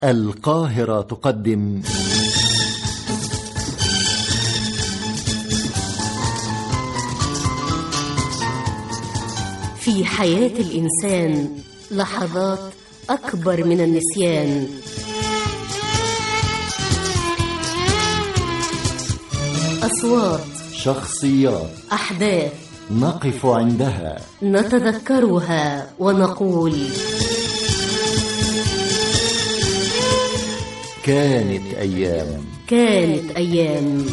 القاهرة تقدم في حياة الإنسان لحظات أكبر من النسيان أصوات شخصيات أحداث نقف عندها نتذكرها ونقول كانت أيام كانت أيام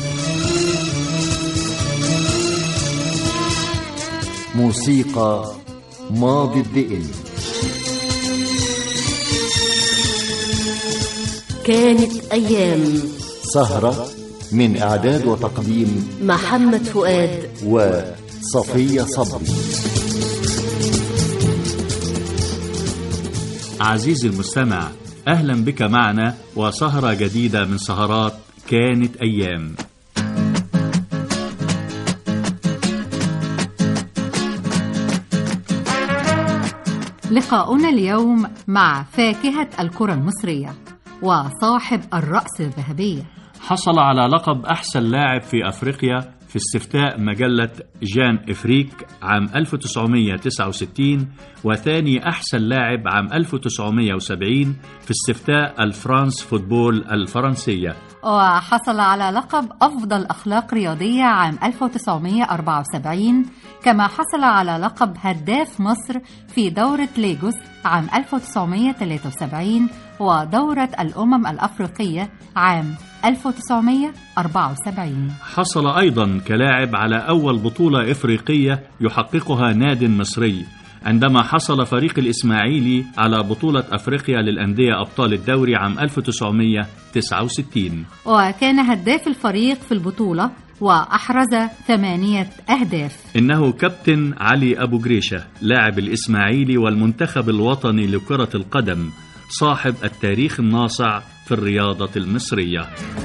موسيقى ماضي الذئن كانت أيام سهرة من إعداد وتقديم محمد فؤاد وصفية صبري عزيزي المستمع أهلا بك معنا وسهرة جديدة من سهرات كانت أيام لقاؤنا اليوم مع فاكهة الكرة المصرية وصاحب الرأس الذهبية حصل على لقب أحسن لاعب في أفريقيا في استفتاء مجلة جان إفريك عام 1969 وثاني أحسن لاعب عام 1970 في استفتاء الفرانس فوتبول الفرنسية وحصل على لقب أفضل أخلاق رياضية عام 1974 كما حصل على لقب هداف مصر في دورة ليجوس عام 1973 ودورة الأمم الأفريقية عام 1974 حصل أيضا كلاعب على أول بطولة إفريقية يحققها ناد مصري عندما حصل فريق الإسماعيلي على بطولة أفريقيا للأندية أبطال الدوري عام 1969 وكان هداف الفريق في البطولة وأحرز ثمانية أهداف إنه كابتن علي أبو جريشة لاعب الإسماعيلي والمنتخب الوطني لكرة القدم صاحب التاريخ الناصع في الرياضة المصرية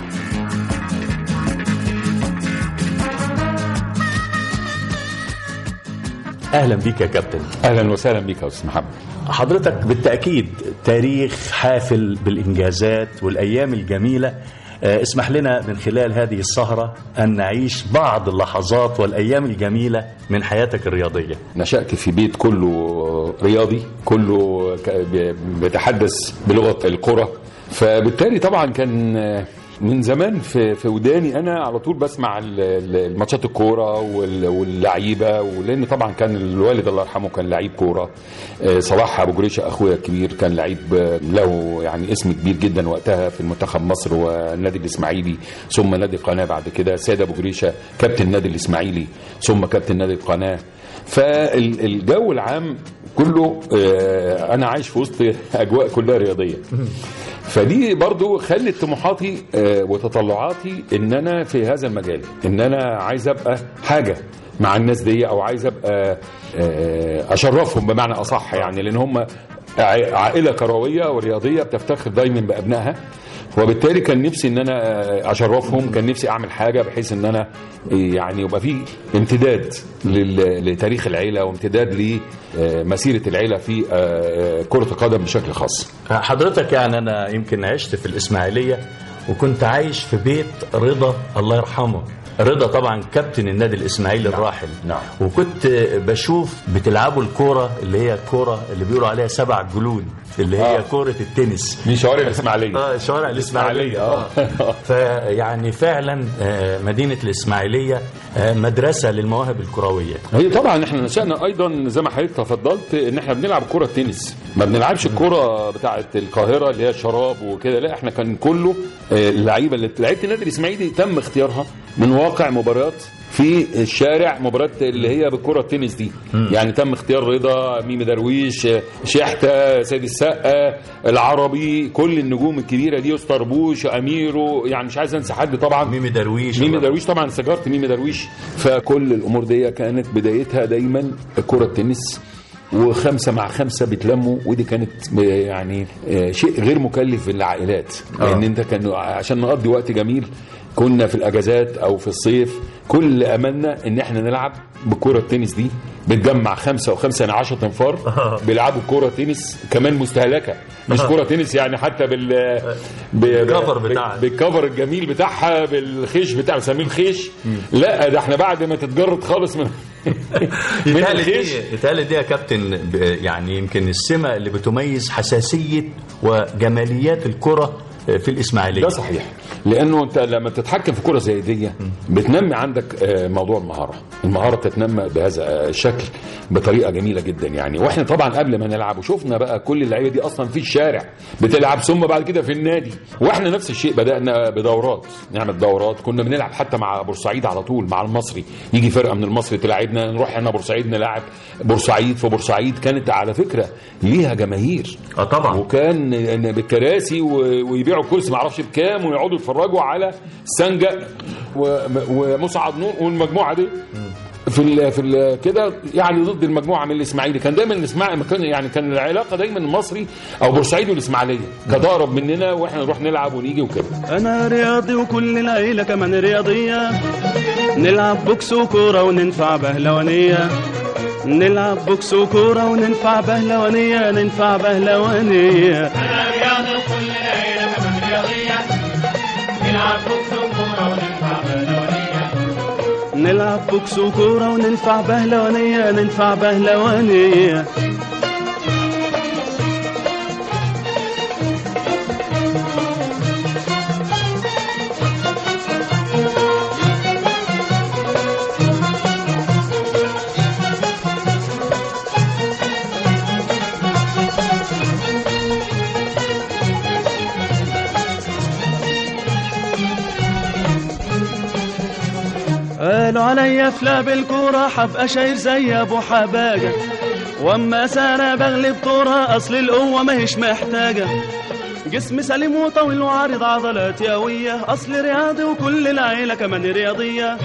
اهلا بيك يا كابتن اهلا وسهلا بك يا استاذ محمد حضرتك بالتاكيد تاريخ حافل بالانجازات والايام الجميله آه، اسمح لنا من خلال هذه السهره ان نعيش بعض اللحظات والايام الجميله من حياتك الرياضيه نشأت في بيت كله رياضي كله ك- بي- بيتحدث بلغة القرى فبالتالي طبعا كان من زمان في في وداني انا على طول بسمع ال- ال- الماتشات الكوره وال- واللعيبه ولان طبعا كان الوالد الله يرحمه كان لعيب كوره آه، صلاح ابو جريشه اخويا الكبير كان لعيب آه، له يعني اسم كبير جدا وقتها في المنتخب مصر والنادي الاسماعيلي ثم نادي القناه بعد كده سيد ابو جريشه كابتن النادي الاسماعيلي ثم كابتن نادي القناه فالجو العام كله آه، انا عايش في وسط اجواء كلها رياضيه فدي برضو خلت طموحاتي آه، وتطلعاتي ان انا في هذا المجال ان انا عايز ابقى حاجه مع الناس دي او عايز ابقى آه، اشرفهم بمعنى اصح يعني لان هم ع- عائله كرويه ورياضيه بتفتخر دايما بابنائها وبالتالي كان نفسي ان انا آه، اشرفهم كان نفسي اعمل حاجه بحيث ان انا آه، يعني يبقى في امتداد لل- لتاريخ العيله وامتداد لمسيره العيله في آه، آه، كره القدم بشكل خاص حضرتك يعني انا يمكن عشت في الاسماعيليه وكنت عايش في بيت رضا الله يرحمه رضا طبعا كابتن النادي الاسماعيلي الراحل نعم. وكنت بشوف بتلعبوا الكوره اللي هي الكوره اللي بيقولوا عليها سبع جلود اللي هي آه. كوره التنس من شوارع الاسماعيليه اه شوارع الاسماعيليه اه فيعني فعلا آه، مدينه الاسماعيليه آه، مدرسه للمواهب الكرويه هي طبعا احنا نشأنا ايضا زي ما حضرتك تفضلت ان احنا بنلعب كرة تنس ما بنلعبش الكرة بتاعه القاهرة اللي هي الشراب وكده لا احنا كان كله آه، اللعيبه اللي لعيبه النادي الاسماعيلي تم اختيارها من واقع مباريات في الشارع مباريات اللي هي بالكرة التنس دي يعني تم اختيار رضا ميمي درويش آه، شحتة سيد السقا العربي كل النجوم الكبيرة دي استربوش اميرو يعني مش عايز انسى حد طبعا ميمي درويش ميمي درويش طبعا سجارة ميمي درويش فكل الامور دي كانت بدايتها دايما كرة التنس وخمسة مع خمسة بيتلموا ودي كانت ب- يعني آه، شيء غير مكلف للعائلات لان انت كان عشان نقضي وقت جميل كنا في الاجازات او في الصيف كل املنا ان احنا نلعب بكرة التنس دي بتجمع خمسة وخمسة يعني 10 تنفار بيلعبوا كرة تنس كمان مستهلكة مش كرة تنس يعني حتى بال ب- بالكفر ب- بتاعها. بالكفر الجميل بتاعها بالخيش بتاع بنسميه الخيش لا ده احنا بعد ما تتجرد خالص من من يتهيألي الخيش دي يتهيألي دي يا كابتن ب- يعني يمكن السمة اللي بتميز حساسية وجماليات الكرة في الإسماعيلية ده صحيح لانه انت لما تتحكم في كره زي دي بتنمي عندك آه، موضوع المهاره المهاره تتنمى بهذا آه، الشكل بطريقه جميله جدا يعني واحنا طبعا قبل ما نلعب وشفنا بقى كل اللعيبه دي اصلا في الشارع بتلعب ثم بعد كده في النادي واحنا نفس الشيء بدانا بدورات نعمل دورات كنا بنلعب حتى مع بورسعيد على طول مع المصري يجي فرقه من المصري تلعبنا نروح احنا بورسعيد نلعب بورسعيد في بورسعيد كانت على فكره ليها جماهير اه طبعا وكان إن بالكراسي و- ويبيعوا كرسي ما اعرفش بكام ويقعدوا يتفرجوا على سنجة و- ومسعد نور والمجموعه دي في ال في ال كده يعني ضد المجموعه من الاسماعيلي كان دايما الاسماعيلي كان يعني كان العلاقه دايما المصري او بورسعيد والاسماعيليه كانت اقرب مننا واحنا نروح نلعب ونيجي وكده انا رياضي وكل العيلة كمان رياضية نلعب بوكس وكورة وننفع بهلوانية نلعب بوكس وكورة وننفع بهلوانية ننفع بهلوانية نلعب بوكس وكورة وننفع بهلوانية ننفع بهلوانية قالوا عليا في لعب الكورة حبقى شايف زي ابو حباجة واما سنة بغلب طورة اصل القوة ماهيش محتاجة جسم سليم وطويل وعريض عضلات قوية اصل رياضي وكل العيلة كمان رياضية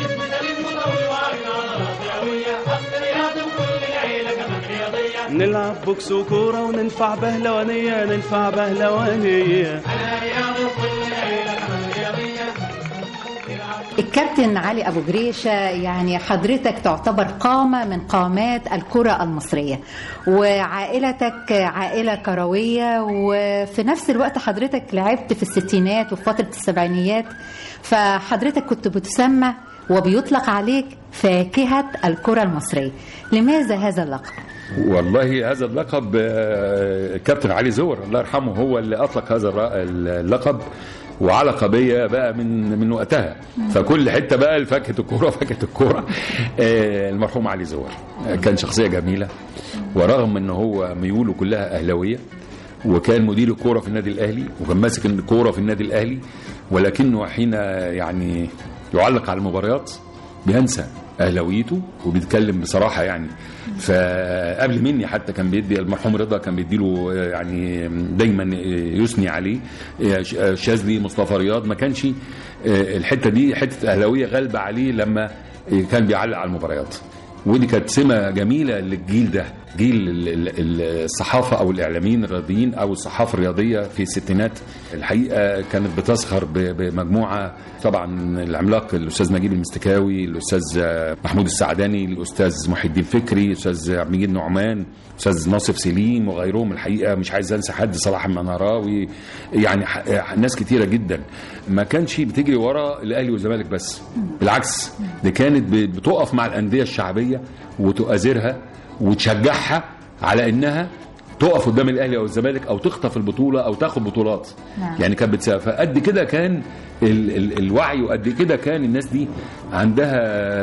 نلعب بوكس وكورة وننفع بهلوانية ننفع بهلوانية الكابتن علي أبو جريشة يعني حضرتك تعتبر قامة من قامات الكرة المصرية وعائلتك عائلة كروية وفي نفس الوقت حضرتك لعبت في الستينات وفي فترة السبعينيات فحضرتك كنت بتسمى وبيطلق عليك فاكهة الكرة المصرية لماذا هذا اللقب؟ والله هذا اللقب آه، كابتن علي زور الله يرحمه هو اللي اطلق هذا الر- اللقب وعلق بيا بقى من من وقتها فكل حته بقى فاكهه الكوره فاكهه الكوره آه، المرحوم علي زور آه، كان شخصيه جميله ورغم ان هو ميوله كلها اهلاويه وكان مدير الكوره في النادي الاهلي وكان ماسك الكوره في النادي الاهلي ولكنه حين يعني يعلق على المباريات بينسى اهلاويته وبيتكلم بصراحه يعني فقبل مني حتى كان بيدي المرحوم رضا كان بيديله يعني دايما يثني عليه شاذلي مصطفى رياض ما كانش الحته دي حته اهلاويه غالبه عليه لما كان بيعلق على المباريات ودي كانت سمه جميله للجيل ده جيل ال- ال- ال- الصحافه او الاعلاميين الرياضيين او الصحافه الرياضيه في الستينات الحقيقه كانت بتزخر ب- بمجموعه طبعا العملاق الاستاذ نجيب المستكاوي الاستاذ محمود السعداني الاستاذ محي الدين فكري الاستاذ عبد المجيد نعمان استاذ ناصف سليم وغيرهم الحقيقه مش عايز انسى حد صلاح المناراوي يعني ح- ناس كتيره جدا ما كانش بتجري ورا الاهلي والزمالك بس بالعكس دي كانت ب- بتقف مع الانديه الشعبيه وتؤازرها وتشجعها على انها تقف قدام الاهلي او الزمالك او تخطف البطوله او تاخد بطولات نعم. يعني كانت بتسافر فقد كده كان ال ال الوعي وقد كده كان الناس دي عندها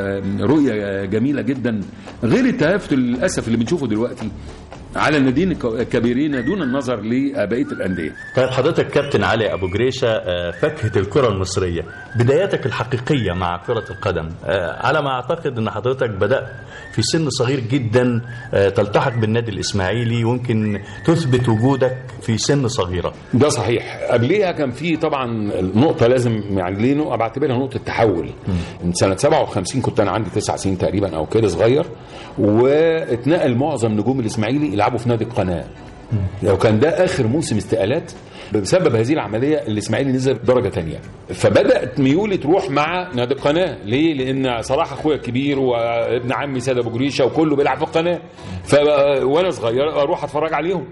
رؤيه جميله جدا غير التهافت للاسف اللي بنشوفه دلوقتي على الناديين الك- الكبيرين دون النظر لبقيه الانديه كانت حضرتك كابتن علي ابو جريشه آه، فاكهه الكره المصريه بداياتك الحقيقيه مع كره القدم آه، على ما اعتقد ان حضرتك بدات في سن صغير جدا آه، تلتحق بالنادي الاسماعيلي ويمكن تثبت وجودك في سن صغيره ده صحيح قبليها كان في طبعا نقطة لازم يعني ليه نقطة بعتبرها نقطة تحول من سنة 57 كنت أنا عندي تسع سنين تقريبا أو كده صغير واتنقل معظم نجوم الإسماعيلي يلعبوا في نادي القناة لو كان ده آخر موسم استقالات بسبب هذه العمليه الاسماعيلي نزل درجه تانية فبدات ميولي تروح مع نادي القناه ليه لان صلاح اخويا الكبير وابن عمي سيد ابو جريشه وكله بيلعب في القناه ف وانا صغير اروح اتفرج عليهم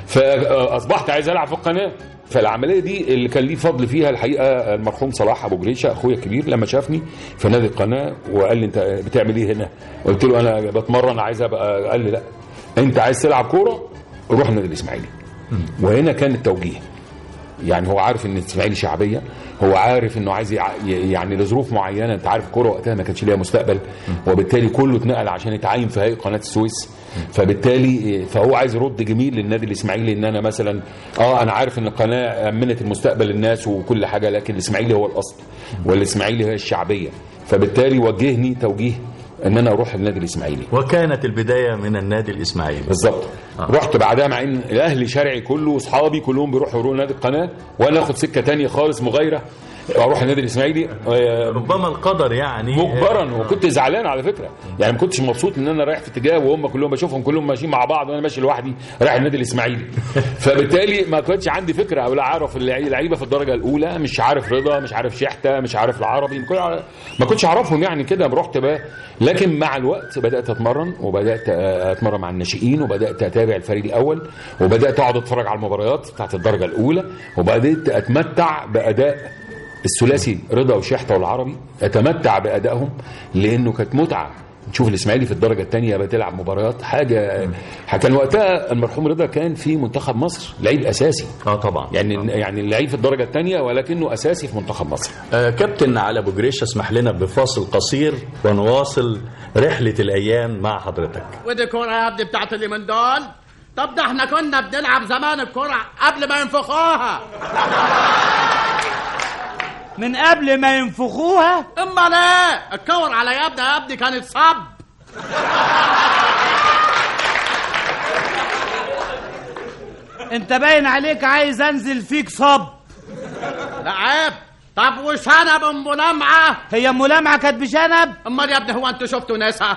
فاصبحت عايز العب في القناه فالعمليه دي اللي كان ليه فضل فيها الحقيقه المرحوم صلاح ابو جريشه اخويا الكبير لما شافني في نادي القناه وقال لي انت بتعمل ايه هنا؟ قلت له انا بتمرن عايز ابقى قال لي لا انت عايز تلعب كوره روح النادي الاسماعيلي وهنا كان التوجيه يعني هو عارف ان الاسماعيلي شعبيه هو عارف انه عايز يع... يعني لظروف معينه انت عارف الكوره وقتها ما كانش ليها مستقبل وبالتالي كله اتنقل عشان يتعين في هيئه قناه السويس فبالتالي فهو عايز يرد جميل للنادي الاسماعيلي ان انا مثلا اه انا عارف ان القناه امنت المستقبل للناس وكل حاجه لكن الاسماعيلي هو الاصل والاسماعيلي هي الشعبيه فبالتالي وجهني توجيه ان انا اروح النادي الاسماعيلي وكانت البدايه من النادي الاسماعيلي بالظبط آه. رحت بعدها مع ان اهلي شرعي كله واصحابي كلهم بيروحوا يروحوا نادي القناه وانا اخد سكه تانية خالص مغايره اروح النادي الاسماعيلي ربما القدر يعني مجبرا وكنت زعلان على فكره يعني ما كنتش مبسوط ان انا رايح في اتجاه وهم كلهم بشوفهم كلهم ماشيين مع بعض وانا ماشي لوحدي رايح النادي الاسماعيلي فبالتالي ما كنتش عندي فكره ولا اعرف اللعيبه في الدرجه الاولى مش عارف رضا مش عارف شحته مش عارف العربي ما كنتش اعرفهم يعني كده رحت بقى لكن مع الوقت بدات اتمرن وبدات اتمرن مع الناشئين وبدات اتابع الفريق الاول وبدات اقعد اتفرج على المباريات بتاعت الدرجه الاولى وبدات اتمتع باداء الثلاثي رضا وشحته والعربي اتمتع بادائهم لانه كانت متعه نشوف الاسماعيلي في الدرجه الثانيه بتلعب مباريات حاجه كان وقتها المرحوم رضا كان في منتخب مصر لعيب اساسي اه طبعا يعني آه. يعني اللعيب في الدرجه الثانيه ولكنه اساسي في منتخب مصر آه كابتن علي ابو جريش اسمح لنا بفاصل قصير ونواصل رحله الايام مع حضرتك ودي كوره يا ابني بتاعت اللي من دول طب ده احنا كنا بنلعب زمان الكوره قبل ما ينفخوها من قبل ما ينفخوها امال ايه الكور على يدنا يا ابني كانت صب انت باين عليك عايز انزل فيك صب لا عيب طب وشنب ام لمعه هي ام لمعه كانت بشنب امال يا ابني هو انتوا شفتوا ناسها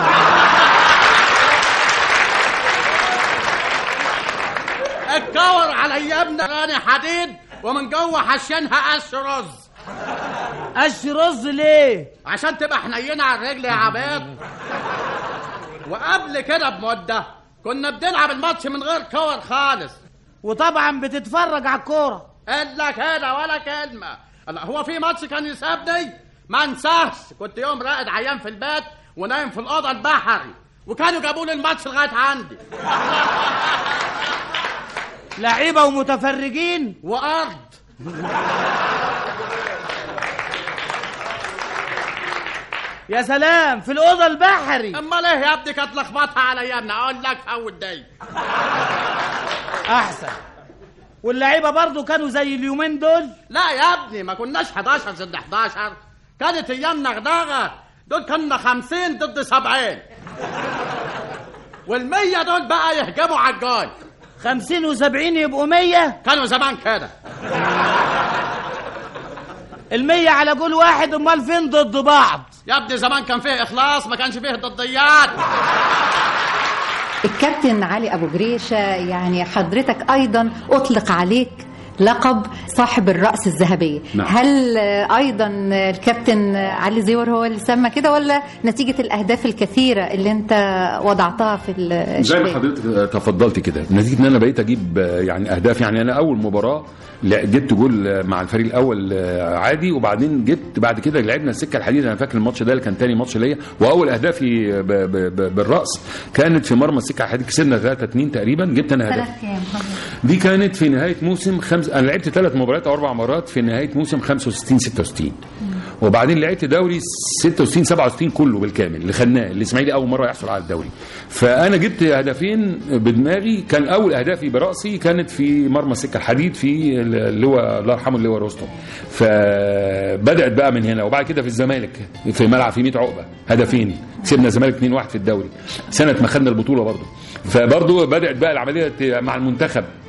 الكور على يدنا غاني حديد ومن جوه حشينها قش رز قش رز ليه عشان تبقى حنينه على الرجل يا عباد وقبل كده بمده كنا بنلعب الماتش من غير كور خالص وطبعا بتتفرج على الكوره الا كده ولا كلمه الله هو في ماتش كان يسابني ما انساش كنت يوم راقد عيان في البيت ونايم في الاوضه البحري وكانوا جابوا لي الماتش لغايه عندي لعيبه ومتفرجين وارض يا سلام في الاوضه البحري امال ايه يا ابني كانت لخبطها على يمنا اقول لك فوت دي احسن واللعيبه برضو كانوا زي اليومين دول لا يا ابني ما كناش 11 ضد 11 كانت ايامنا غداغه دول كنا 50 ضد 70 والمية دول بقى يهجموا على الجول خمسين وسبعين يبقوا مية كانوا زمان كده المية على جول واحد امال فين ضد بعض يا ابني زمان كان فيه اخلاص ما كانش فيه ضديات الكابتن علي ابو جريشه يعني حضرتك ايضا اطلق عليك لقب صاحب الرأس الذهبية نعم. هل أيضا الكابتن علي زيور هو اللي سمى كده ولا نتيجة الأهداف الكثيرة اللي أنت وضعتها في زي ما الشباب حضرتك تفضلت كده نتيجه ان انا بقيت اجيب يعني اهداف يعني انا اول مباراه لا- جبت جول مع الفريق الاول عادي وبعدين جبت بعد كده لعبنا السكه الحديد انا فاكر الماتش ده اللي كان تاني ماتش ليا واول اهدافي ب- ب- ب- بالراس كانت في مرمى السكه الحديد كسبنا 3 2 تقريبا جبت انا هدف سنة كام حضرتك؟ دي كانت في نهايه موسم خمس انا لعبت ثلاث مباريات او اربع مرات في نهايه موسم 65 66 وبعدين لعبت دوري 66 67 كله بالكامل اللي خدناه الاسماعيلي اول مره يحصل على الدوري فانا جبت هدفين بدماغي كان اول اهدافي براسي كانت في مرمى السكه الحديد في اللواء الله يرحمه اللواء رستم فبدات بقى من هنا وبعد كده في الزمالك في ملعب في 100 عقبه هدفين كسبنا الزمالك 2-1 في الدوري سنه ما خدنا البطوله برضه فبرضه بدات بقى العمليه مع المنتخب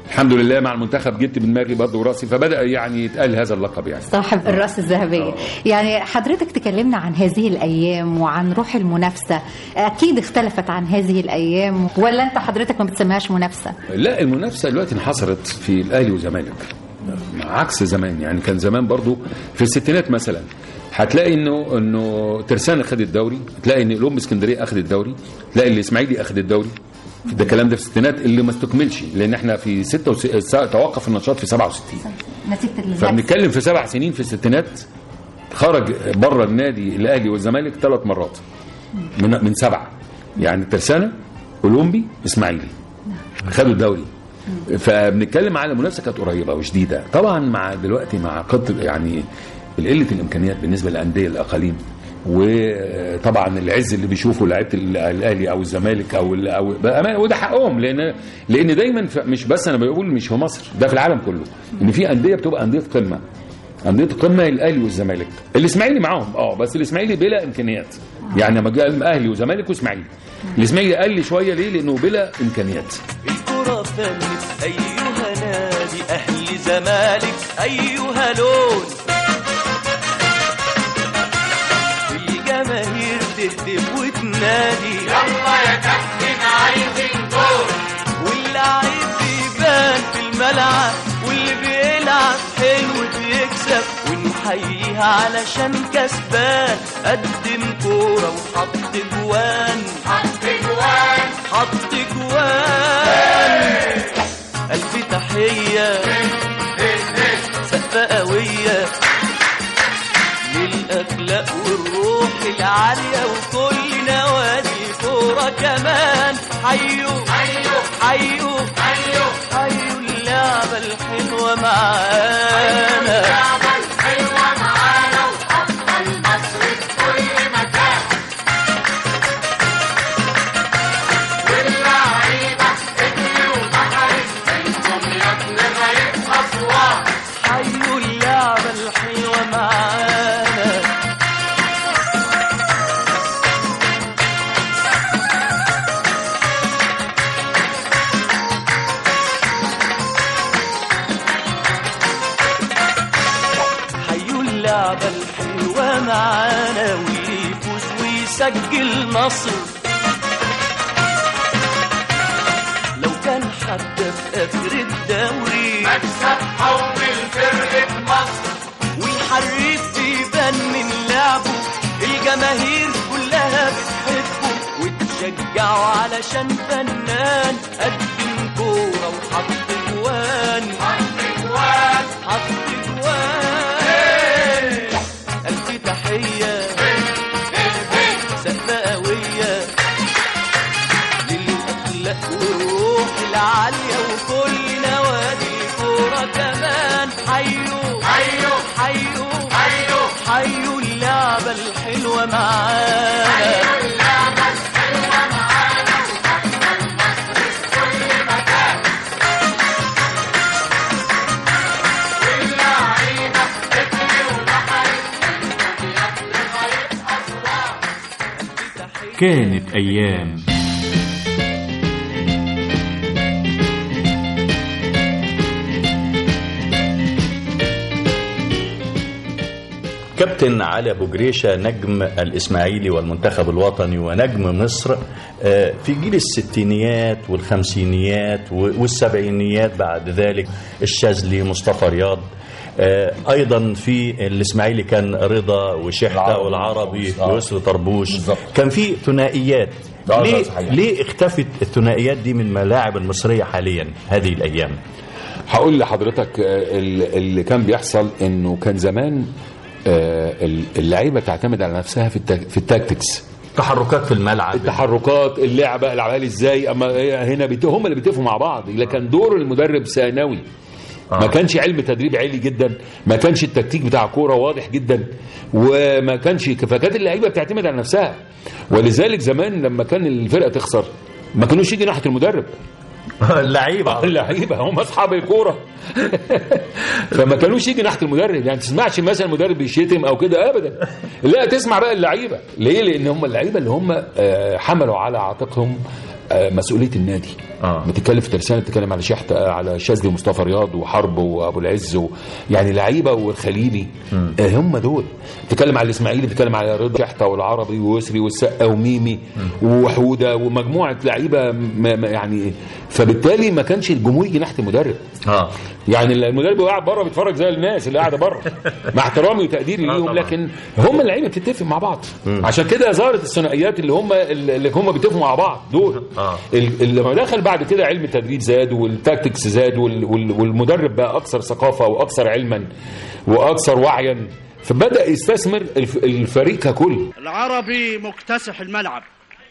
الحمد لله مع المنتخب جبت من دماغي برضه وراسي فبدا يعني يتقال هذا اللقب يعني صاحب الراس الذهبية يعني حضرتك تكلمنا عن هذه الأيام وعن روح المنافسة أكيد اختلفت عن هذه الأيام ولا أنت حضرتك ما بتسميهاش منافسة لا المنافسه دلوقتي انحصرت في الاهلي والزمالك عكس زمان يعني كان زمان برضو في الستينات مثلا هتلاقي انه انه ترسانه خد الدوري تلاقي ان الام اسكندريه اخذ الدوري تلاقي الاسماعيلي اخذ الدوري ده الكلام ده في الستينات اللي ما استكملش لان احنا في 66 توقف النشاط في 67 نتيجة الهزيمة. فبنتكلم في سبع سنين في الستينات خرج بره النادي الاهلي والزمالك ثلاث مرات من من سبعه يعني ترسانه اولمبي اسماعيلي خدوا الدوري فبنتكلم على منافسه كانت قريبه وشديده طبعا مع دلوقتي مع قط يعني قله الامكانيات بالنسبه للانديه الاقاليم وطبعا العز اللي بيشوفه لعيبه الاهلي او الزمالك او ال- او بأمانة وده حقهم لان لان دايما ف- مش بس انا بقول مش في مصر ده في العالم كله ان في انديه بتبقى انديه قمه انديه قمه الاهلي والزمالك الاسماعيلي معاهم اه بس الاسماعيلي بلا امكانيات يعني لما جاء اهلي وزمالك واسماعيلي الاسماعيلي قل شويه ليه لانه بلا امكانيات الكرة فنت أيها نادي أهل زمالك أيها لون الجماهير تهتف وتنادي يلا يا كابتن عايزين جول واللعيب بيبان في الملعب واللي بيلعب حلو بيكسب ونحييها علشان كسبان قدم كورة وحط جوان حط جوان حط جوان ألف تحية سقفة قوية للأخلاق والروح العالية وكل نوادي كورة كمان حيوا حيوا حيوا حيوا حيوا اللعبة الحلوة معانا اللعبة الحلوة معانا وأبطال مصر في كل مكان واللعيبة ابني وبحري منكم يا ابن غريب أسوان حيوا اللعبة الحلوة معانا حيوا اللعبة الحلوة معانا واللي يفوز ويسجل نصر لو كان حتى في آخر الدوري مكسب حول فرقة مصر والحريف بيبان من لعبه الجماهير كلها بتحبه وتشجعه علشان فنان قدم كورة وحط جوان حط جوان حط جوان ألف تحية سقفة قوية للأخلاق والروح العالية وكل نوادي كورة كمان حيوا حيوا حيوا حيوا حيوا اللعبة الحلوة معانا حيوا اللعبة الحلوة معانا كل مكان واللعيبة ابني وبحري منكم يا ابن غريب أسوان كانت أيام كابتن علي ابو جريشه نجم الاسماعيلي والمنتخب الوطني ونجم مصر آه، في جيل الستينيات والخمسينيات والسبعينيات بعد ذلك الشاذلي مصطفى رياض آه، ايضا في الاسماعيلي كان رضا وشحته والعربي ويسر طربوش كان في ثنائيات آه، ليه صحيح. ليه اختفت الثنائيات دي من الملاعب المصريه حاليا هذه الايام هقول لحضرتك آه، ال- اللي كان بيحصل انه كان زمان آه، ال- اللعيبه تعتمد على نفسها في التك- في التاكتكس تحركات في الملعب التحركات اللعبه العبها لي ازاي اما هنا بيت- هم اللي بيتفقوا مع بعض لكن دور المدرب ثانوي ما كانش علم تدريب عالي جدا ما كانش التكتيك بتاع الكوره واضح جدا وما كانش فكانت اللعيبه بتعتمد على نفسها ولذلك زمان لما كان الفرقه تخسر ما كانوش يجي ناحيه المدرب اللعيبه اللعيبه هم اصحاب الكوره فما كانوش يجي ناحيه المدرب يعني تسمعش مثلا المدرب بيشتم او كده ابدا لا تسمع بقى اللعيبه ليه لان هم اللعيبه اللي هم آه، حملوا على عاتقهم آه، مسؤوليه النادي آه. بتتكلم في ترسانه بتتكلم على شحت آه، على شاذلي ومصطفى رياض وحرب وابو العز و... يعني لعيبه والخليلي آه، هم دول بتتكلم على الاسماعيلي بتتكلم على رضا شحته والعربي ويسري والسقا وميمي وحوده ومجموعه لعيبه ما ما يعني فبالتالي ما كانش الجمهور يجي ناحيه المدرب اه يعني المدرب قاعد بره بيتفرج زي الناس اللي قاعده بره مع احترامي وتقديري ليهم طبعا. لكن هم اللعيبه بتتفق مع بعض عشان كده ظهرت الثنائيات اللي هم اللي هم بيتفقوا مع بعض دول آه. ال- اللي لما دخل بعد كده علم التدريب زاد والتاكتكس زاد وال- وال- والمدرب بقى اكثر ثقافه واكثر علما واكثر وعيا فبدا يستثمر الف- الفريق ككل العربي مكتسح الملعب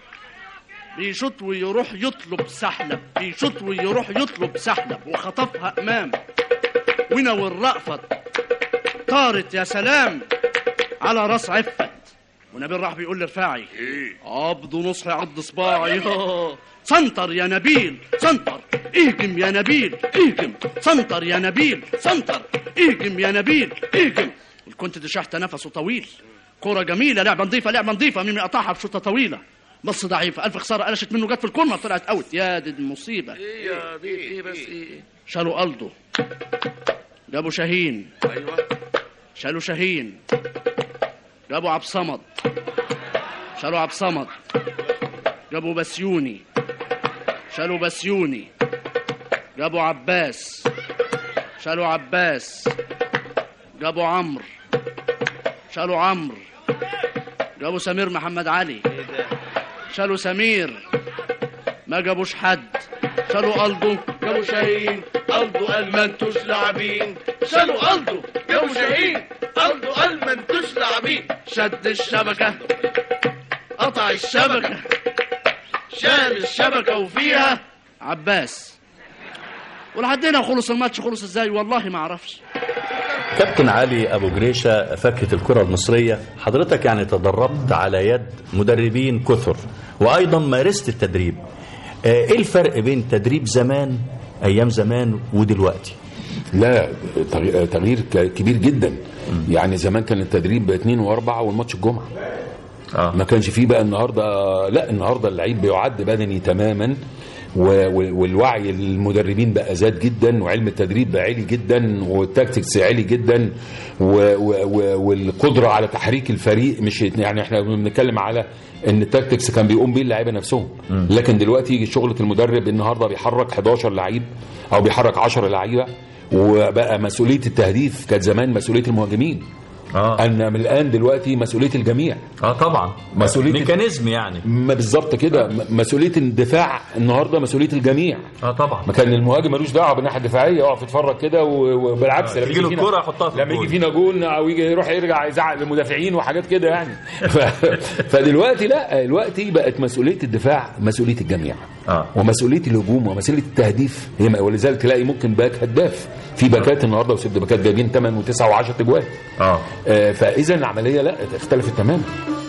بيشوط ويروح يطلب سحلب بيشوط ويروح يطلب سحلب وخطفها امام ونوى الرأفت طارت يا سلام على راس عفت ونبيل راح بيقول لرفاعي عبد نصحي عض صباعي سنتر يا نبيل سنتر اهجم يا نبيل اهجم سنتر يا نبيل سنتر اهجم يا نبيل اهجم الكنت دشحت نفسه طويل كرة جميلة لعبة نظيفة لعبة نظيفة مين يقطعها بشوطة طويلة بص ضعيفة ألف خسارة قلشت منه جت في الكورنر طلعت أوت يا دي المصيبة ايه يا دي ايه بس ايه شالوا ألدو جابوا شاهين ايوه شالوا شاهين جابوا عبد صمد شالوا عبد صمد جابوا بسيوني شالوا بسيوني جابوا عباس شالوا عباس جابوا عمرو شالوا عمرو جابوا سمير محمد علي شالوا سمير ما جابوش حد شالوا ألدو جابوا شاهين ألدو قال ما انتوش لاعبين شالوا ألدو جابوا شاهين ألدو قال ما انتوش لاعبين شد الشبكة قطع الشبكة شال الشبكة وفيها عباس ولحد هنا خلص الماتش خلص ازاي والله ما اعرفش كابتن علي ابو جريشه فكه الكره المصريه حضرتك يعني تدربت على يد مدربين كثر وايضا مارست التدريب آه، ايه الفرق بين تدريب زمان ايام زمان ودلوقتي لا تغي- تغيير ك- كبير جدا يعني زمان كان التدريب اثنين واربعه والماتش الجمعه اه ما كانش فيه بقى النهارده لا النهارده اللعيب بيعد بدني تماما و- وال- والوعي المدربين بقى زاد جدا وعلم التدريب بقى عالي جدا والتاكتكس عالي جدا و- و- و- والقدره على تحريك الفريق مش يعني احنا بنتكلم على ان التاكتكس كان بيقوم بيه اللعيبه نفسهم لكن دلوقتي شغله المدرب النهارده بيحرك 11 لعيب او بيحرك 10 لعيبه وبقى مسؤوليه التهديف كانت زمان مسؤوليه المهاجمين اه ان من الان دلوقتي مسؤوليه الجميع اه طبعا مسؤولية- ميكانيزم يعني ما بالظبط كده م- مسؤوليه الدفاع النهارده مسؤوليه الجميع اه طبعا ما كان المهاجم ملوش دعوه بالناحيه الدفاعيه يقف يتفرج كده و- وبالعكس آه، لما يجي له فينا- الكرة يحطها في لما الجول. يجي فينا جول او يجي يروح يرجع يزعق للمدافعين وحاجات كده يعني ف... فدلوقتي لا دلوقتي بقت مسؤوليه الدفاع مسؤوليه الجميع آه. ومسؤوليه الهجوم ومسؤوليه التهديف هي ولذلك تلاقي ممكن باك هداف في باكات النهارده وست باكات جايبين 8 و9 و10 اجوال اه آه، فاذا العمليه لا اختلفت تماما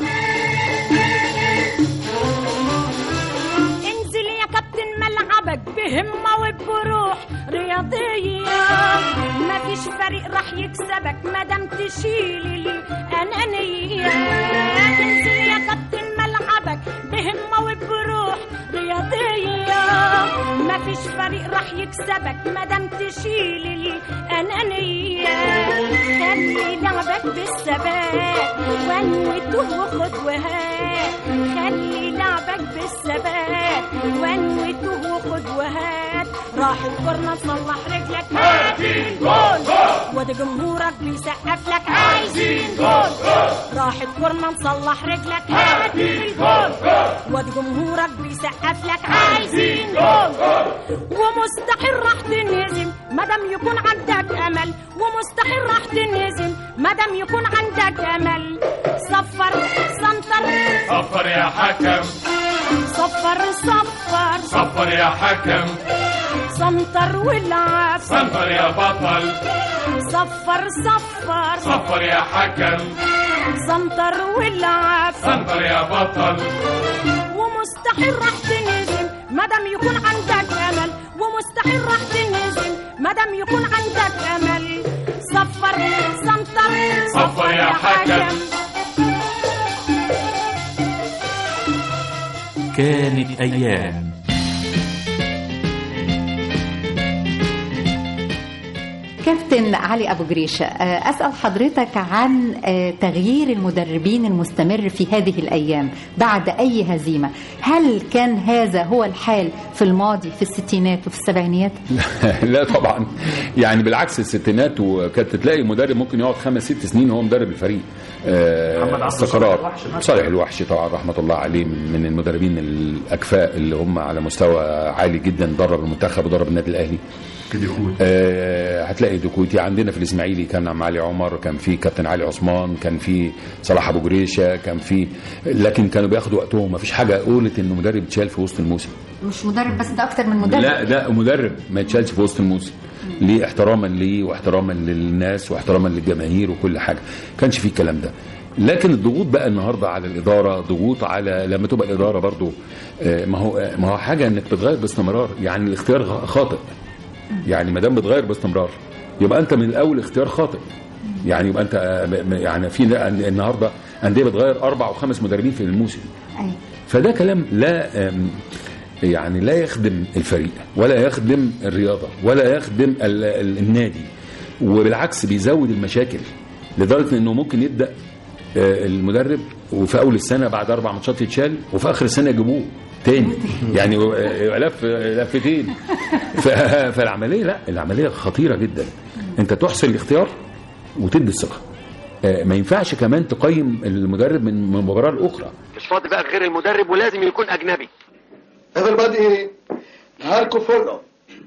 انزل يا كابتن ملعبك بهمة وبروح رياضية مفيش فريق راح يكسبك مادام تشيل الأنانية انزل يا كابتن ملعبك بهمة وبروح رياضية مفيش فريق راح يكسبك مادام تشيل الأنانية خلي لعبك بالثبات وانوته وخد وهات خلي لعبك بالثبات وانوته وخد وهات راح الكورنر صلح رجلك هاتي جول وده جمهورك بيسقف لك عايزين جول راح الكورنر صلح رجلك هاتي الجول وده جمهورك بيسقف لك عايزين جول ومستحيل راح تنهزم مادام يكون عندك امل ومستحيل راح تنهزم مادام يكون عندك امل صفر سنتر صفر يا حكم صفر صفر صفر يا حكم سنتر والعب صفر يا بطل صفر صفر صفر يا حكم سنتر والعب صفر يا بطل ومستحيل راح تنهزم مادام يكون عندك امل ومستحيل راح تنهزم مادام يكون عندك امل صفر سنتر صفر يا حكم. كانت أيام كابتن علي أبو جريشة آه، أسأل حضرتك عن آه، تغيير المدربين المستمر في هذه الأيام بعد أي هزيمة هل كان هذا هو الحال في الماضي في الستينات وفي السبعينيات؟ لا طبعا يعني بالعكس الستينات وكانت تلاقي مدرب ممكن يقعد خمس ست سنين هو مدرب الفريق آه، محمد عبد استقرار الوحش مثلا. صالح الوحش طبعا رحمه الله عليه من من المدربين الاكفاء اللي هم على مستوى عالي جدا درب المنتخب ودرب النادي الاهلي آه، هتلاقي دكوتي عندنا في الاسماعيلي كان عم علي عمر كان في كابتن علي عثمان كان في صلاح ابو جريشه كان في لكن كانوا بياخدوا وقتهم ما فيش حاجه قولت انه مدرب اتشال في وسط الموسم مش مدرب بس ده أكتر من مدرب لا ده مدرب ما يتشالش في وسط الموسم ليه احتراما ليه واحتراما للناس واحتراما للجماهير وكل حاجه كانش فيه الكلام ده لكن الضغوط بقى النهارده على الاداره ضغوط على لما تبقى الاداره برضو آه، ما هو ما هو حاجه انك بتغير باستمرار يعني الاختيار غ- خاطئ يعني ما دام بتغير باستمرار يبقى انت من الاول اختيار خاطئ يعني يبقى انت آه، م- م- يعني في النهارده انديه بتغير اربع وخمس مدربين في الموسم أيوة. فده كلام لا آم، يعني لا يخدم الفريق ولا يخدم الرياضة ولا يخدم ال- ال- النادي وبالعكس بيزود المشاكل لدرجة انه ممكن يبدأ آه، المدرب وفي اول السنة بعد اربع ماتشات يتشال وفي اخر السنة يجيبوه تاني يعني آه، لف لفتين ف- فالعملية لا العملية خطيرة جدا انت تحسن الاختيار وتدي الثقة آه، ما ينفعش كمان تقيم المدرب من من مباراة لأخرى مش فاضي بقى غير المدرب ولازم يكون اجنبي everybody نهاركم فل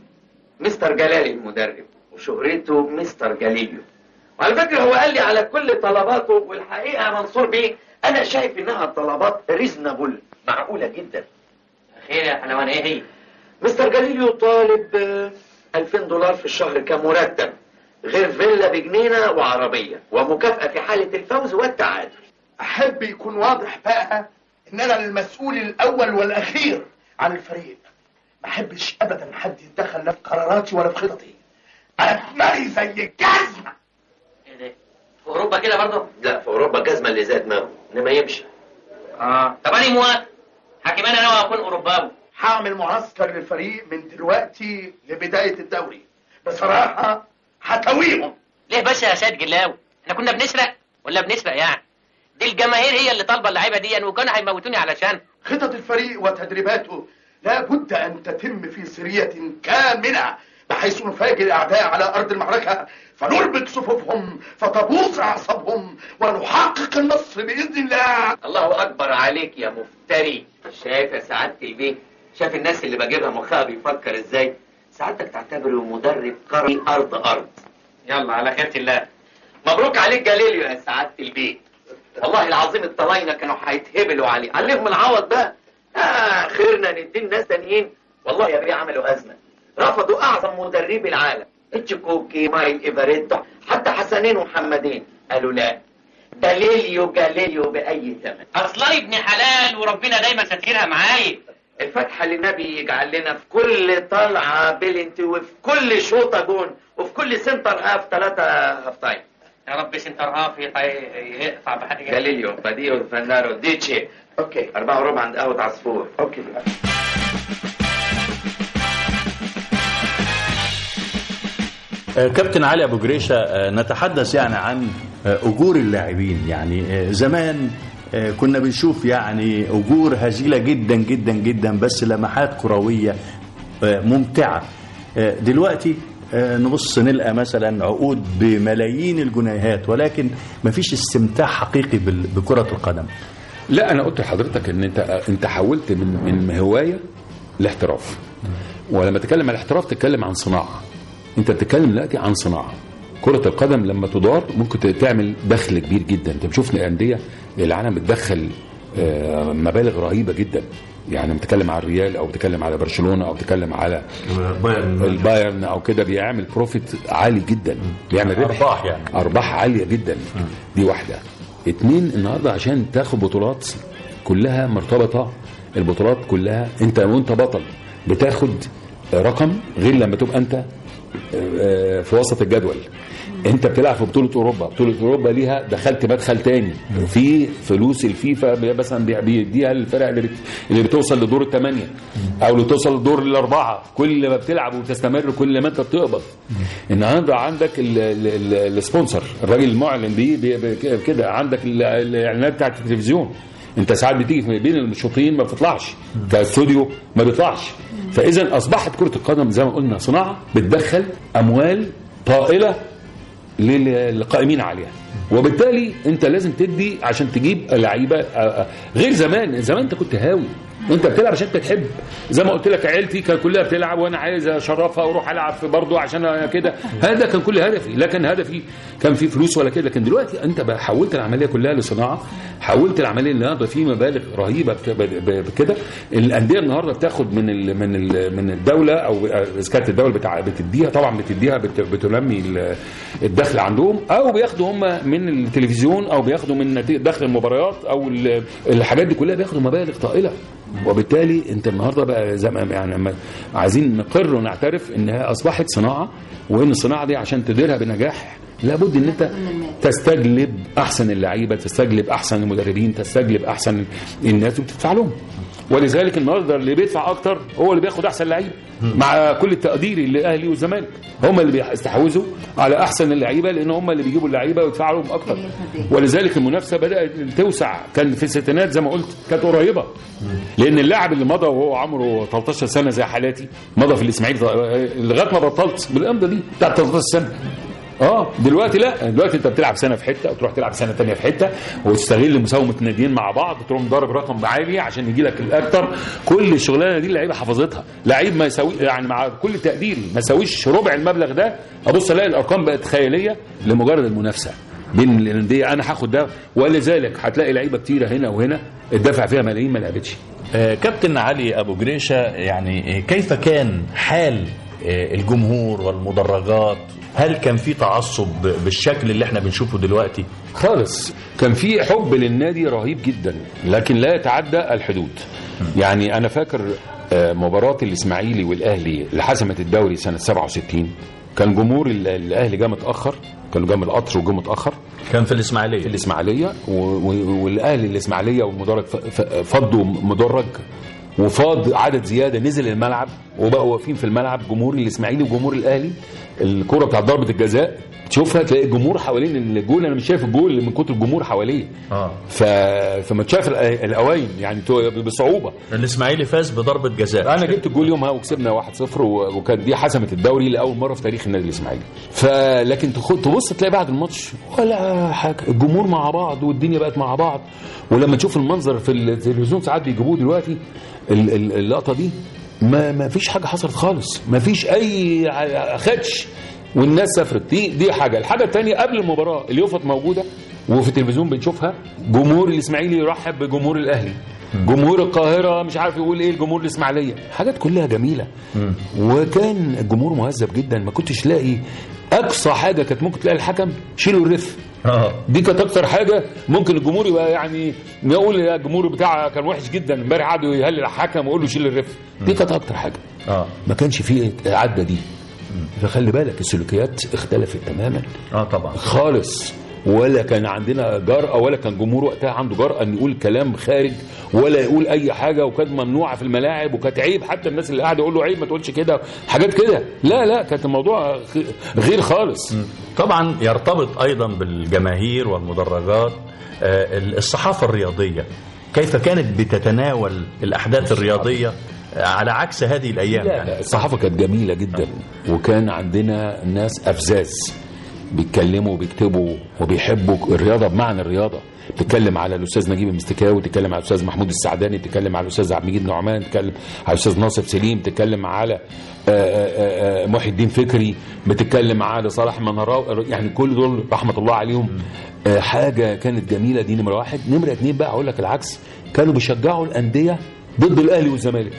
مستر جلالي المدرب وشهرته مستر جاليليو وعلى فكره هو قال لي على كل طلباته والحقيقه يا منصور بيه انا شايف انها طلبات ريزنبل معقوله جدا خير يا حلوان ايه هي مستر جاليليو طالب آه، 2000 دولار في الشهر كمرتب غير فيلا بجنينه وعربيه ومكافاه في حاله الفوز والتعادل احب يكون واضح بقى ان انا المسؤول الاول والاخير عن الفريق ما احبش ابدا حد يتدخل لا في قراراتي ولا في خططي انا دماغي زي الجزمه في اوروبا كده برضه لا في اوروبا الجزمه اللي زاد دماغه انما يمشي اه طب انا موافق حكيم انا ناوي اكون اوروباوي هعمل معسكر للفريق من دلوقتي لبدايه الدوري بصراحه هتويهم ليه بس يا سيد جلاوي احنا كنا بنسرق ولا بنسرق يعني دي الجماهير هي اللي طالبه اللعيبه دي وكانوا هيموتوني علشان خطط الفريق وتدريباته لا بد ان تتم في سريه كامله بحيث نفاجئ الاعداء على ارض المعركه فنربك صفوفهم فتبوظ اعصابهم ونحقق النصر باذن الله الله اكبر عليك يا مفتري شايف يا سعاده البيه شايف الناس اللي بجيبها مخها بيفكر ازاي سعادتك تعتبره مدرب قري ارض ارض يلا على خيرة الله مبروك عليك جاليليو يا سعاده البيه والله العظيم الطلاينه كانوا هيتهبلوا عليه عليهم العوض بقى آه خيرنا ندي الناس تانيين والله يا بيه عملوا ازمه رفضوا اعظم مدربي العالم اتشكوكي مايل ايفاريتو حتى حسنين ومحمدين قالوا لا جاليليو جاليليو باي ثمن اصلا ابن حلال وربنا دايما ساترها معايا الفتحة للنبي يجعل لنا في كل طلعة بلنت وفي كل شوطة جون وفي كل سنتر هاف ثلاثة هاف تايم يا رب سنتر هاف يقطع بحد جاليليو باديو فنارو ديتشي اوكي أربعة وربع عند قهوة عصفور اوكي آه، كابتن علي ابو جريشه آه، نتحدث يعني عن آه، اجور اللاعبين يعني آه، زمان آه، كنا بنشوف يعني اجور هزيله جدا جدا جدا بس لمحات كرويه آه، ممتعه آه، دلوقتي آه، نبص نلقى مثلا عقود بملايين الجنيهات ولكن مفيش استمتاع حقيقي بال- بكره القدم لا انا قلت لحضرتك ان انت انت حولت من من هوايه لاحتراف ولما تتكلم عن الاحتراف تتكلم عن صناعه انت بتتكلم دلوقتي عن صناعه كرة القدم لما تدار ممكن تعمل دخل كبير جدا انت بتشوف الانديه العالم بتدخل آه، مبالغ رهيبه جدا يعني بتتكلم على الريال او بتتكلم على برشلونه او بتتكلم على البايرن او كده بيعمل بروفيت عالي جدا بيعمل ربح أرباح يعني. ارباح عاليه جدا دي واحده اتنين النهارده عشان تاخد بطولات كلها مرتبطه البطولات كلها انت وانت بطل بتاخد رقم غير لما تبقى انت آه، في وسط الجدول انت بتلعب في بطوله اوروبا بطوله اوروبا ليها دخلت مدخل تاني في فلوس الفيفا بي- مثلا بي- بيديها للفرق اللي, بت... اللي بتوصل لدور الثمانيه او اللي توصل لدور الاربعه كل ما بتلعب وتستمر كل ما انت بتقبض النهارده عندك ال- ال- ال- السبونسر الراجل المعلن بيه بي- بي- كده عندك ال- الاعلانات بتاعت التلفزيون انت ساعات بتيجي في بين الشوطين ما بتطلعش كاستوديو ما بيطلعش فاذا اصبحت كره القدم زي ما قلنا صناعه بتدخل اموال طائله لل- للقائمين عليها وبالتالي انت لازم تدي عشان تجيب لعيبه آه، آه، غير زمان زمان انت كنت هاوي انت بتلعب عشان انت تحب زي ما قلت لك عيلتي كان كلها بتلعب وانا عايز اشرفها واروح العب في برضه عشان أنا كده هذا كان كل هدفي لكن هدفي كان في فلوس ولا كده لكن دلوقتي انت بقى حولت العمليه كلها لصناعه حولت العمليه النهارده في مبالغ رهيبه بت- ب- ب- بكده الانديه النهارده بتاخد من ال من ال من الدوله او اذا كانت الدوله بتاع بتديها طبعا بتديها بت- بتنمي ال- الدخل عندهم او بياخدوا هم من التلفزيون او بياخدوا من نتيجة دخل المباريات او ال- الحاجات دي كلها بياخدوا مبالغ طائله وبالتالي انت النهارده بقى زي ما يعني لما عايزين نقر ونعترف انها اصبحت صناعه وان الصناعه دي عشان تديرها بنجاح لابد ان انت تستجلب احسن اللعيبه تستجلب احسن المدربين تستجلب احسن الناس وبتدفع لهم ولذلك النهارده اللي بيدفع اكتر هو اللي بياخد احسن لعيب مع كل التقدير للاهلي والزمالك هم اللي بيستحوذوا على احسن اللعيبه لان هم اللي بيجيبوا اللعيبه ويدفعوا لهم اكتر ولذلك المنافسه بدات توسع كان في الستينات زي ما قلت كانت قريبه لان اللاعب اللي مضى وهو عمره 13 سنه زي حالاتي مضى في الاسماعيلي لغايه ما بطلت بالامضه دي بتاعت 13 سنه اه دلوقتي لا دلوقتي انت بتلعب سنه في حته وتروح تلعب سنه تانية في حته وتستغل مساومه الناديين مع بعض تروح مضارب رقم عالي عشان يجي لك الاكتر كل الشغلانه دي اللعيبه حفظتها لعيب ما يساوي يعني مع كل تقديري ما يساويش ربع المبلغ ده ابص الاقي الارقام بقت خياليه لمجرد المنافسه بين الانديه انا هاخد ده ولذلك هتلاقي لعيبه كتيره هنا وهنا الدفع فيها ملايين ما لعبتش آه، كابتن علي ابو جريشه يعني آه، كيف كان حال آه، الجمهور والمدرجات هل كان في تعصب بالشكل اللي احنا بنشوفه دلوقتي خالص كان في حب للنادي رهيب جدا لكن لا يتعدى الحدود يعني انا فاكر آه، مباراة الاسماعيلي والاهلي اللي حسمت الدوري سنة 67 كان جمهور ال- الاهلي جه متاخر كانوا جه من القطر وجه متاخر كان في الاسماعيليه في الاسماعيليه و- و- والاهلي الاسماعيليه والمدرج ف- ف- فضوا مدرج وفاض عدد زياده نزل الملعب وبقوا واقفين في الملعب جمهور الاسماعيلي وجمهور الاهلي الكره بتاعت ضربه الجزاء تشوفها تلاقي الجمهور حوالين الجول انا مش شايف الجول من كتر الجمهور حواليه اه ف... فما تشاف الأ- الاوين يعني تو- بصعوبه الاسماعيلي فاز بضربه جزاء انا جبت الجول يومها وكسبنا 1-0 و- وكانت دي حسمت الدوري لاول مره في تاريخ النادي الاسماعيلي فلكن تخ- تبص تلاقي بعد الماتش ولا حاجه الجمهور مع بعض والدنيا بقت مع بعض ولما تشوف المنظر في التلفزيون ساعات بيجيبوه دلوقتي ال- ال- اللقطه دي ما ما فيش حاجه حصلت خالص ما فيش اي ع- خدش والناس سافرت دي دي حاجه الحاجه الثانيه قبل المباراه اليوفط موجوده وفي التلفزيون بنشوفها جمهور الاسماعيلي يرحب بجمهور الاهلي جمهور القاهره مش عارف يقول ايه الجمهور الاسماعيليه حاجات كلها جميله وكان الجمهور مهذب جدا ما كنتش لاقي اقصى حاجه كانت ممكن تلاقي الحكم شيلوا الرف دي كانت اكتر حاجه ممكن الجمهور يبقى يعني نقول يا الجمهور بتاع كان وحش جدا امبارح قعدوا يهلل الحكم ويقول له شيل الرف دي كانت اكتر حاجه اه ما كانش فيه عدى دي فخلي بالك السلوكيات اختلفت تماما اه طبعا خالص ولا كان عندنا جرأة ولا كان جمهور وقتها عنده جرأة ان يقول كلام خارج ولا يقول اي حاجة وكانت ممنوعة في الملاعب وكانت عيب حتى الناس اللي قاعدة يقول له عيب ما تقولش كده حاجات كده لا لا كانت الموضوع غ- غير خالص طبعا يرتبط ايضا بالجماهير والمدرجات آه، الصحافه الرياضيه كيف كانت بتتناول الاحداث الرياضيه آه، على عكس هذه الايام لا لا الصحافة كانت جميلة جدا وكان عندنا ناس أفزاز بيتكلموا وبيكتبوا وبيحبوا الرياضة بمعنى الرياضة تتكلم على الاستاذ نجيب المستكاوي تتكلم على الاستاذ محمود السعداني تتكلم على الاستاذ عبد المجيد نعمان تتكلم على الاستاذ ناصر سليم تتكلم على آه، آه، آه، محي الدين فكري بتتكلم على صلاح منراوي يعني كل دول رحمه الله عليهم آه، حاجه كانت جميله دي نمره واحد نمره اتنين بقى اقول لك العكس كانوا بيشجعوا الانديه ضد الاهلي والزمالك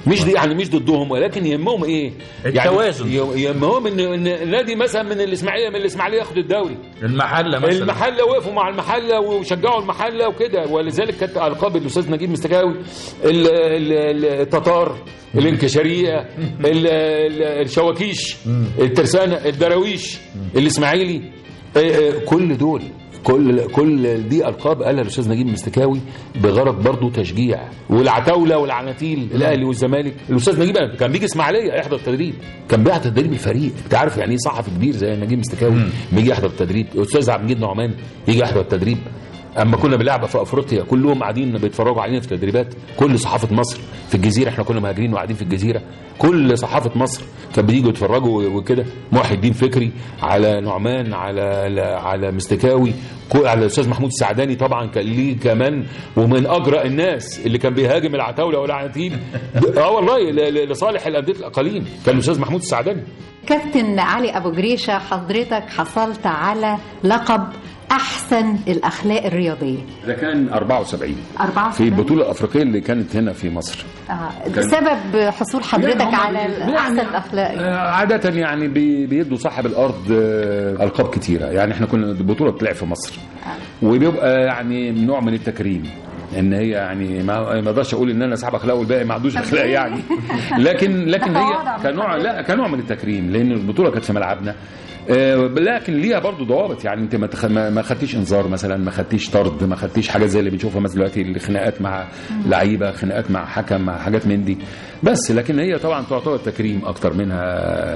مش دي يعني مش ضدهم ولكن يهمهم ايه التوازن. يعني يهمهم ان ان نادي مثلا من الاسماعيليه من الاسماعيليه ياخد الدوري المحله مثلا المحله وقفوا مع المحله وشجعوا المحله وكده ولذلك كانت القاب الاستاذ نجيب مستكاوي ال- ال- التتار الانكشاريه ال- ال- الشواكيش الترسانه الدراويش الاسماعيلي آه، آه، كل دول كل كل دي القاب قالها الاستاذ نجيب مستكاوي بغرض برضه تشجيع والعتاوله والعناتيل الاهلي والزمالك الاستاذ نجيب كان بيجي اسماعيليه يحضر تدريب كان بيحضر تدريب الفريق انت عارف يعني ايه صحفي كبير زي نجيب مستكاوي بيجي يحضر التدريب الاستاذ عبد المجيد نعمان يجي يحضر التدريب اما كنا بنلعب في افريقيا كلهم قاعدين بيتفرجوا علينا في التدريبات كل صحافه مصر في الجزيره احنا كنا مهاجرين وقاعدين في الجزيره كل صحافه مصر كانت بييجوا يتفرجوا وكده محي الدين فكري على نعمان على على مستكاوي كو- على الاستاذ محمود السعداني طبعا كان ليه كمان ومن اجرأ الناس اللي كان بيهاجم العتاوله والعناتيل اه والله ل- ل- لصالح الانديه الاقاليم كان الاستاذ محمود السعداني كابتن علي ابو جريشه حضرتك حصلت على لقب احسن الاخلاق الرياضيه ده كان 74 74 في البطوله الافريقيه اللي كانت هنا في مصر آه. كان- سبب حصول حضرتك لا، هم على بي- احسن يعني- الاخلاق آه، عادة يعني بي- بيدوا صاحب الأرض آه، ألقاب كتيرة يعني احنا كنا البطولة بتلعب في مصر وبيبقى يعني نوع من التكريم ان هي يعني ما ما اقدرش اقول ان انا صاحب اخلاق والباقي ما عندوش اخلاق يعني لكن لكن هي كنوع لا كنوع من التكريم لان البطوله كانت في ملعبنا آه، لكن ليها برضو ضوابط يعني انت ما تخ- ما ما خدتيش انذار مثلا ما خدتيش طرد ما خدتيش حاجات زي اللي بنشوفها مثلا دلوقتي الخناقات مع لعيبه خناقات مع حكم مع حاجات من دي بس لكن هي طبعا تعتبر تكريم اكتر منها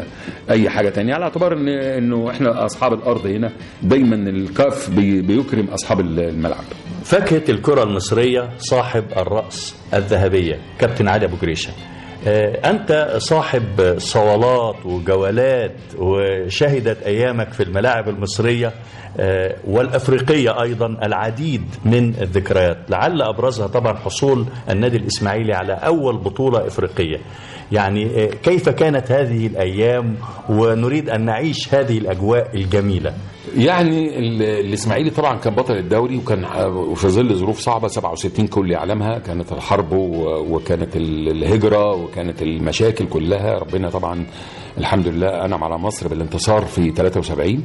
اي حاجه تانية على اعتبار ان انه احنا اصحاب الارض هنا دايما الكاف بي- بيكرم اصحاب الملعب فاكهة الكرة المصرية صاحب الرأس الذهبية كابتن علي أبو جريشة آه، أنت صاحب صولات وجولات وشهدت أيامك في الملاعب المصرية آه، والأفريقية أيضا العديد من الذكريات لعل أبرزها طبعا حصول النادي الإسماعيلي على أول بطولة إفريقية يعني آه، كيف كانت هذه الأيام ونريد أن نعيش هذه الأجواء الجميلة يعني ال- الاسماعيلي طبعا كان بطل الدوري وكان في ظل ظروف صعبه 67 كل يعلمها كانت الحرب و- وكانت ال- الهجره وكانت المشاكل كلها ربنا طبعا الحمد لله انعم على مصر بالانتصار في 73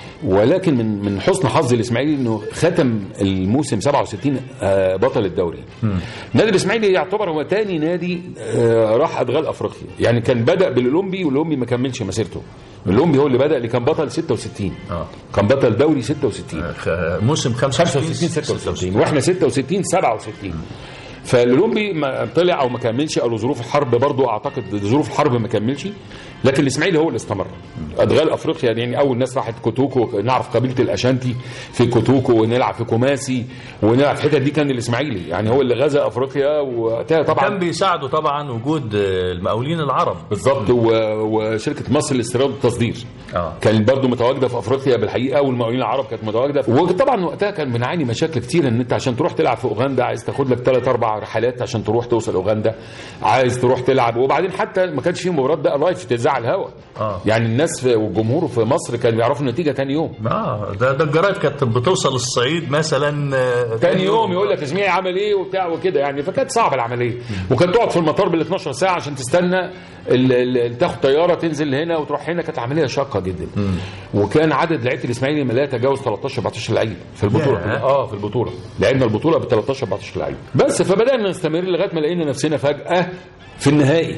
ولكن من من حسن حظ الاسماعيلي انه ختم الموسم 67 آه، بطل الدوري نادي الاسماعيلي يعتبر هو تاني نادي آه، راح ادغال افريقيا يعني كان بدا بالاولمبي والاولمبي ما كملش مسيرته الاولمبي هو اللي بدا اللي كان بطل 66 آه. كان بطل دوري 66 موسم 65 65 66 واحنا 66 67 فالاولمبي ما طلع او ما كملش او ظروف الحرب برضو اعتقد ظروف الحرب ما كملش لكن الاسماعيلي هو اللي استمر ادغال افريقيا يعني اول ناس راحت كوتوكو نعرف قبيله الاشانتي في كوتوكو ونلعب في كوماسي ونلعب في الحتت دي كان الاسماعيلي يعني هو اللي غزا افريقيا وقتها طبعا كان بيساعده طبعا وجود آه، المقاولين العرب بالظبط و- وشركه مصر للاستيراد والتصدير آه. كان برضو متواجده في افريقيا بالحقيقه والمقاولين العرب كانت متواجده وطبعا وقتها كان بنعاني مشاكل كتير ان انت عشان تروح تلعب في اوغندا عايز تاخد لك ثلاث اربع رحلات عشان تروح توصل اوغندا عايز تروح تلعب وبعدين حتى ما كانش فيه مباراه بقى لايف تتذاع على الهواء آه. يعني الناس في- والجمهور في مصر كانوا بيعرفوا النتيجه تاني يوم اه ده ده الجرايد كانت بتوصل الصعيد مثلا آه، تاني يوم يقول لك اسماعيل عمل ايه وبتاع وكده يعني فكانت صعبه العمليه وكان تقعد في المطار بال 12 ساعه عشان تستنى ال- ال- تاخد طياره تنزل هنا وتروح هنا كانت عمليه شاقه جدا وكان عدد لعيبه الاسماعيلي ما لا يتجاوز 13 14 لعيب في البطوله ياه. اه في البطوله لعبنا البطوله ب 13 14 لعيب بس فبدانا نستمر لغايه ما لقينا نفسنا فجاه في النهائي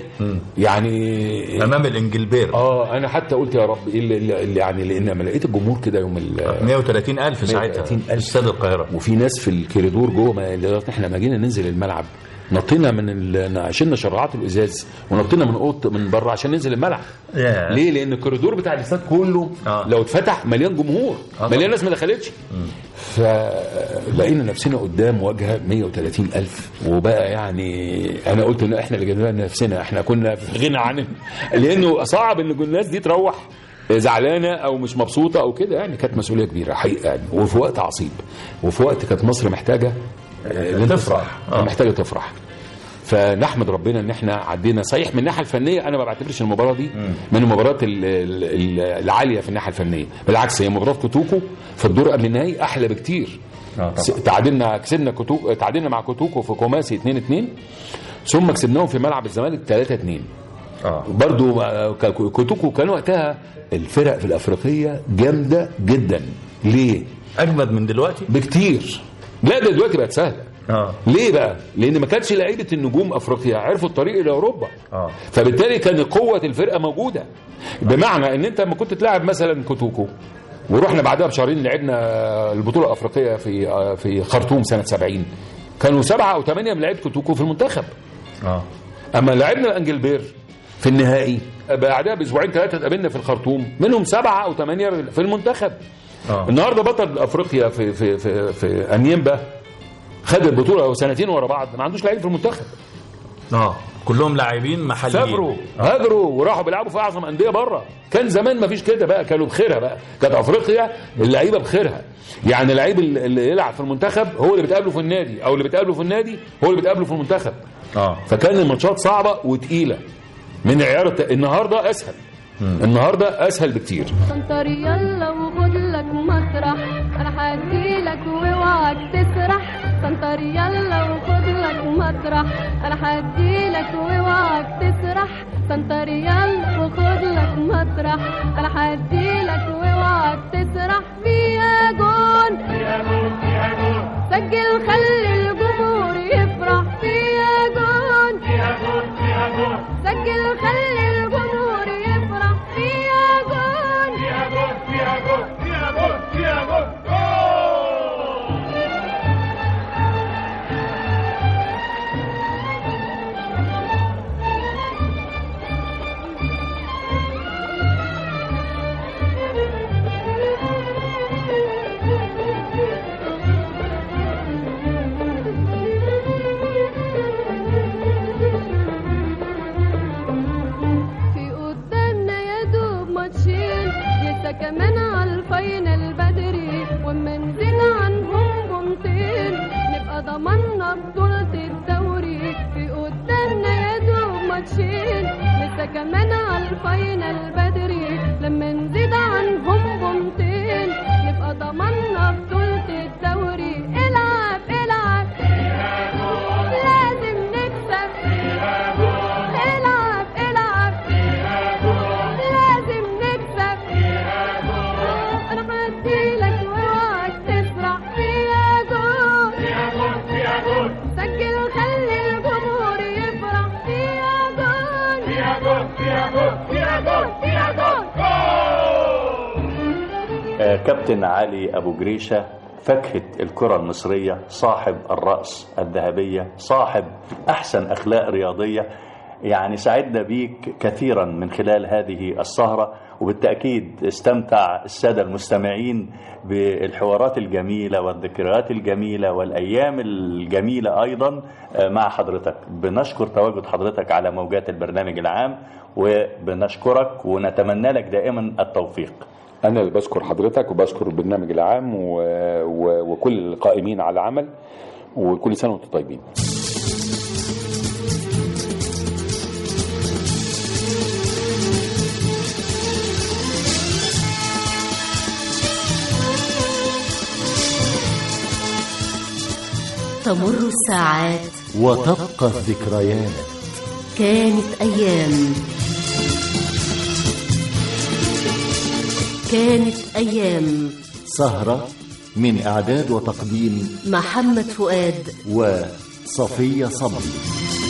يعني امام الانجلبير اه انا حتى قلت يا رب ايه اللي, اللي يعني لان لما لقيت الجمهور كده يوم ال 130 ألف ساعتها 130 ألف. استاد القاهرة وفي ناس في الكوريدور جوه ما- لغايه احنا ما جينا ننزل الملعب نطينا من ال... شلنا شرعات الازاز ونطينا من اوضه من بره عشان ننزل الملعب ياه. ليه لان الكوريدور بتاع الاستاد كله آه. لو اتفتح مليان جمهور آه. مليان ناس ما دخلتش فلقينا نفسنا قدام واجهه 130 الف وبقى يعني انا قلت ان احنا اللي جبنا نفسنا احنا كنا في غنى عن لانه صعب ان الناس دي تروح زعلانه او مش مبسوطه او كده يعني كانت مسؤوليه كبيره حقيقه يعني وفي وقت عصيب وفي وقت كانت مصر محتاجه آه، تفرح. آه. محتاجه تفرح فنحمد ربنا ان احنا عدينا صحيح من الناحيه الفنيه انا ما بعتبرش المباراه دي من المباريات ال- ال- ال- العاليه في الناحيه الفنيه بالعكس هي مباراه كوتوكو في الدور قبل النهائي احلى بكتير آه طبعا. س- تعادلنا كسبنا كوتوكو تعادلنا مع كوتوكو في كوماسي 2 2 ثم كسبناهم في ملعب الزمالك 3 2 اه برضو آه، ك- كوتوكو كان وقتها الفرق في الافريقيه جامده جدا ليه اجمد من دلوقتي بكتير لا ده دلوقتي بقت سهله اه ليه بقى؟ لأن ما كانش لعيبة النجوم أفريقيا عرفوا الطريق إلى أوروبا. اه فبالتالي كان قوة الفرقة موجودة. بمعنى إن أنت لما كنت تلعب مثلا كوتوكو ورحنا بعدها بشهرين لعبنا البطولة الأفريقية في في خرطوم سنة 70 كانوا سبعة أو ثمانية من لعيبة كوتوكو في المنتخب. اه أما لعبنا الأنجلبير في النهائي بعدها بأسبوعين ثلاثة اتقابلنا في الخرطوم منهم سبعة أو ثمانية في المنتخب. اه النهارده بطل افريقيا في في في, في انيمبا خد البطوله سنتين ورا بعض ما عندوش لعيب في المنتخب اه كلهم لاعبين محليين سافروا هاجروا وراحوا بيلعبوا في اعظم انديه بره كان زمان ما فيش كده بقى كانوا بخيرها بقى كانت افريقيا اللعيبه بخيرها يعني اللعيب اللي يلعب في المنتخب هو اللي بتقابله في النادي او اللي بتقابله في النادي هو اللي بتقابله في المنتخب اه فكان الماتشات صعبه وتقيله من عيار الت- النهارده اسهل النهارده اسهل بكتير سنتر يلا وخد لك مسرح انا هديلك واوعك تسرح سنتر يلا وخد لك مسرح انا هديلك واوعك تسرح سنتر يلا وخد لك مسرح انا هديلك واوعك تسرح فيها جون سجل خلي الجمهور يفرح فيها جون سجل خلي الجمهور يفرح فيها جون في قدامنا يا دوب ماتشين لسه كمان على الفاينل بدري واما نزل عنهم بنطين نبقى ضمنا بطولة الدوري في قدامنا يا دوب ماتشين لسه كمان على الفاينل بدري لما نزيد عنهم بنطين نبقى ضمنا بطولة الدوري العب العب لازم نكسب العب العب لازم نكسب انا هديلك واوعك تسرع فيها جول سجل وخلي الجمهور يفرح فيها جول فيها جول فيها جول فيها جول فيها جول آه، كابتن علي أبو جريشة فاكهة الكرة المصرية صاحب الرأس الذهبية صاحب أحسن أخلاق رياضية يعني سعدنا بيك كثيرا من خلال هذه السهرة وبالتأكيد استمتع السادة المستمعين بالحوارات الجميلة والذكريات الجميلة والأيام الجميلة أيضا آه، مع حضرتك بنشكر تواجد حضرتك على موجات البرنامج العام وبنشكرك ونتمنى لك دائما التوفيق انا اللي بشكر حضرتك وبشكر البرنامج العام و... و... وكل القائمين على العمل وكل سنه وانتم طيبين تمر الساعات وتبقى الذكريات كانت أيام كانت أيام سهرة من إعداد وتقديم محمد فؤاد وصفية صبري